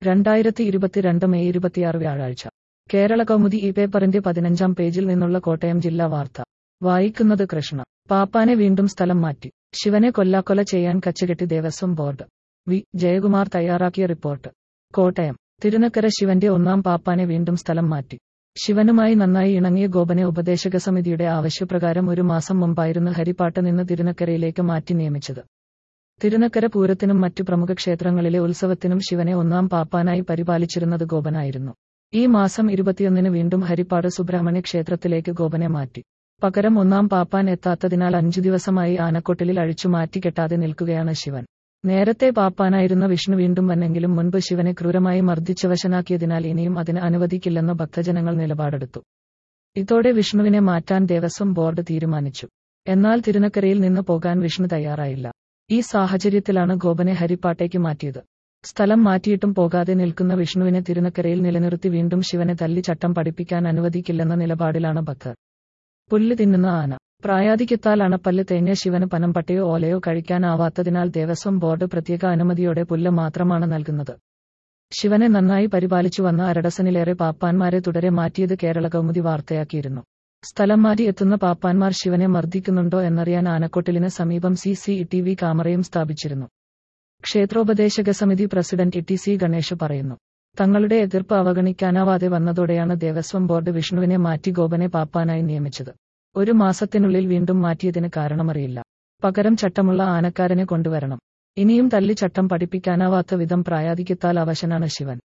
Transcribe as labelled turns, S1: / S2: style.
S1: രണ്ടായിരത്തി ഇരുപത്തിരണ്ട് മെയ് ഇരുപത്തിയാറ് വ്യാഴാഴ്ച കേരള കൗമുദി ഈ പേപ്പറിന്റെ പതിനഞ്ചാം പേജിൽ നിന്നുള്ള കോട്ടയം ജില്ലാ വാർത്ത വായിക്കുന്നത് കൃഷ്ണ പാപ്പാനെ വീണ്ടും സ്ഥലം മാറ്റി ശിവനെ കൊല്ലാക്കൊല ചെയ്യാൻ കച്ചുകെട്ടി ദേവസ്വം ബോർഡ് വി ജയകുമാർ തയ്യാറാക്കിയ റിപ്പോർട്ട് കോട്ടയം തിരുനക്കര ശിവന്റെ ഒന്നാം പാപ്പാനെ വീണ്ടും സ്ഥലം മാറ്റി ശിവനുമായി നന്നായി ഇണങ്ങിയ ഗോപനെ ഉപദേശക സമിതിയുടെ ആവശ്യപ്രകാരം ഒരു മാസം മുമ്പായിരുന്നു ഹരിപ്പാട്ട് നിന്ന് തിരുനക്കരയിലേക്ക് മാറ്റി നിയമിച്ചത് തിരുനക്കര പൂരത്തിനും മറ്റു പ്രമുഖ ക്ഷേത്രങ്ങളിലെ ഉത്സവത്തിനും ശിവനെ ഒന്നാം പാപ്പാനായി പരിപാലിച്ചിരുന്നത് ഗോപനായിരുന്നു ഈ മാസം ഇരുപത്തിയൊന്നിന് വീണ്ടും ഹരിപ്പാട് സുബ്രഹ്മണ്യ ക്ഷേത്രത്തിലേക്ക് ഗോപനെ മാറ്റി പകരം ഒന്നാം പാപ്പാൻ എത്താത്തതിനാൽ അഞ്ചു ദിവസമായി ആനക്കൊട്ടിലിൽ അഴിച്ചു മാറ്റി കെട്ടാതെ നിൽക്കുകയാണ് ശിവൻ നേരത്തെ പാപ്പാനായിരുന്ന വിഷ്ണു വീണ്ടും വന്നെങ്കിലും മുൻപ് ശിവനെ ക്രൂരമായി മർദ്ദിച്ചവശനാക്കിയതിനാൽ ഇനിയും അതിന് അനുവദിക്കില്ലെന്ന് ഭക്തജനങ്ങൾ നിലപാടെടുത്തു ഇതോടെ വിഷ്ണുവിനെ മാറ്റാൻ ദേവസ്വം ബോർഡ് തീരുമാനിച്ചു എന്നാൽ തിരുനക്കരയിൽ നിന്ന് പോകാൻ വിഷ്ണു തയ്യാറായില്ല ഈ സാഹചര്യത്തിലാണ് ഗോപനെ ഹരിപ്പാട്ടേക്ക് മാറ്റിയത് സ്ഥലം മാറ്റിയിട്ടും പോകാതെ നിൽക്കുന്ന വിഷ്ണുവിനെ തിരുനക്കരയിൽ നിലനിർത്തി വീണ്ടും ശിവനെ തല്ലി ചട്ടം പഠിപ്പിക്കാൻ അനുവദിക്കില്ലെന്ന നിലപാടിലാണ് ഭക്തർ പുല്ല് തിന്നുന്ന ആന പ്രായാധിക്യത്താൽ അണപ്പല്ല് തേഞ്ഞ ശിവന് പനമ്പട്ടയോ ഓലയോ കഴിക്കാനാവാത്തതിനാൽ ദേവസ്വം ബോർഡ് പ്രത്യേക അനുമതിയോടെ പുല്ല് മാത്രമാണ് നൽകുന്നത് ശിവനെ നന്നായി പരിപാലിച്ചു വന്ന അരഡസനിലേറെ പാപ്പാന്മാരെ തുടരെ മാറ്റിയത് കേരള കൗമുദി വാർത്തയാക്കിയിരുന്നു സ്ഥലം മാറ്റി എത്തുന്ന പാപ്പാന്മാർ ശിവനെ മർദ്ദിക്കുന്നുണ്ടോ എന്നറിയാൻ ആനക്കൊട്ടിലിന് സമീപം സി സി ടി വി ക്യാമറയും സ്ഥാപിച്ചിരുന്നു ക്ഷേത്രോപദേശക സമിതി പ്രസിഡന്റ് ടി സി ഗണേഷ് പറയുന്നു തങ്ങളുടെ എതിർപ്പ് അവഗണിക്കാനാവാതെ വന്നതോടെയാണ് ദേവസ്വം ബോർഡ് വിഷ്ണുവിനെ മാറ്റി ഗോപനെ പാപ്പാനായി നിയമിച്ചത് ഒരു മാസത്തിനുള്ളിൽ വീണ്ടും മാറ്റിയതിന് കാരണമറിയില്ല പകരം ചട്ടമുള്ള ആനക്കാരനെ കൊണ്ടുവരണം ഇനിയും തല്ലി ചട്ടം പഠിപ്പിക്കാനാവാത്ത വിധം പ്രായാധിക്യത്താൽ അവശനാണ് ശിവൻ